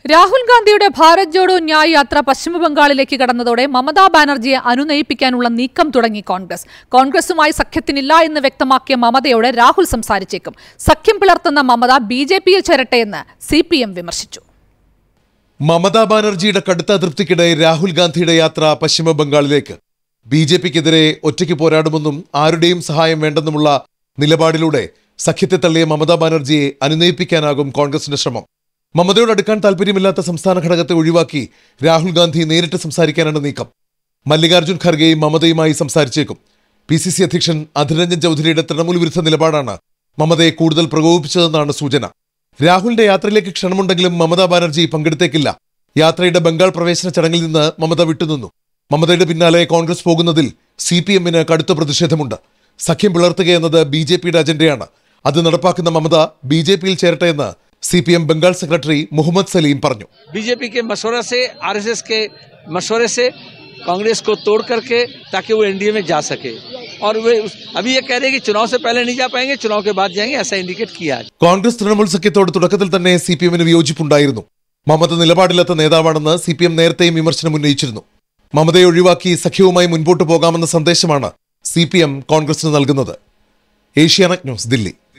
രാഹുൽ ഗാന്ധിയുടെ ഭാരത് ജോഡോ ന്യായ് യാത്ര പശ്ചിമബംഗാളിലേക്ക് കടന്നതോടെ മമതാ ബാനർജിയെ അനുനയിപ്പിക്കാനുള്ള നീക്കം തുടങ്ങി കോൺഗ്രസ് കോൺഗ്രസുമായി സഖ്യത്തിനില്ല എന്ന് വ്യക്തമാക്കിയ മമതയോട് രാഹുൽ സംസാരിച്ചേക്കും സഖ്യം പിളർത്തുന്ന മമത ബി ജെ പിയിൽ ചേരട്ടെയെന്ന് സി പി എം വിമർശിച്ചു മമതാ ബാനർജിയുടെ കടുത്ത അതൃപ്തിക്കിടെ രാഹുൽ ഗാന്ധിയുടെ യാത്ര പശ്ചിമ ബംഗാളിലേക്ക് ബി ജെ പിക്കെതിരെ ഒറ്റയ്ക്ക് പോരാടുമെന്നും ആരുടെയും സഹായം വേണ്ടെന്നുമുള്ള നിലപാടിലൂടെ സഖ്യത്തെ തള്ളിയ മമതാ ബാനർജിയെ അനുനയിപ്പിക്കാനാകും കോൺഗ്രസിന്റെ ശ്രമം മമതയോട് അടുക്കാൻ താല്പര്യമില്ലാത്ത സംസ്ഥാന ഘടകത്തെ ഒഴിവാക്കി രാഹുൽ ഗാന്ധി നേരിട്ട് സംസാരിക്കാനാണ് നീക്കം മല്ലികാർജ്ജുൻ ഖർഗെയും മമതയുമായി സംസാരിച്ചേക്കും പി സി സി അധ്യക്ഷൻ അധിർ രഞ്ജൻ ചൌധരിയുടെ തൃണമൂൽ വിരുദ്ധ നിലപാടാണ് മമതയെ കൂടുതൽ പ്രകോപിപ്പിച്ചതെന്നാണ് സൂചന രാഹുലിന്റെ യാത്രയിലേക്ക് ക്ഷണമുണ്ടെങ്കിലും മമതാ ബാനർജി പങ്കെടുത്തേക്കില്ല യാത്രയുടെ ബംഗാൾ പ്രവേശന ചടങ്ങിൽ നിന്ന് മമത വിട്ടുനിന്നു മമതയുടെ പിന്നാലെ കോൺഗ്രസ് പോകുന്നതിൽ സി പി എമ്മിന് കടുത്ത പ്രതിഷേധമുണ്ട് സഖ്യം പിളർത്തുകയെന്നത് ബി ജെ പിയുടെ അജണ്ടയാണ് അത് നടപ്പാക്കുന്ന മമത ബി ജെ പിയിൽ ചേരട്ടെ എന്ന് C P M Bengal secretary Muhammad Salim പറഞ്ഞു बीजेपी के मशवरा से आरएसएस के मशवरे से कांग्रेस को तोड़ करके ताकि वो एनडीए में जा सके और वे उस- अभी ये कह रहे हैं कि चुनाव से पहले नहीं जा पाएंगे चुनाव के बाद जाएंगे ऐसा इंडिकेट किया है കോൺഗ്രസ് തൃണമൂൽ സഖ്യത്തോട് തുടക്കത്തിൽ തന്നെ സി പി എമ്മിന് വിയോജിപ്പുണ്ടായിരുന്നു മമത നിലപാടില്ലാത്ത നേതാവാണെന്ന് സി പി എം നേരത്തെയും വിമർശനം ഉന്നയിച്ചിരുന്നു മമതയെ ഒഴിവാക്കി സഖ്യവുമായി മുൻപോട്ട് പോകാമെന്ന സന്ദേശമാണ് സി പി എം കോൺഗ്രസിന് നൽകുന്നത് ഏഷ്യാനെറ്റ് ന്യൂസ് ദില്ലി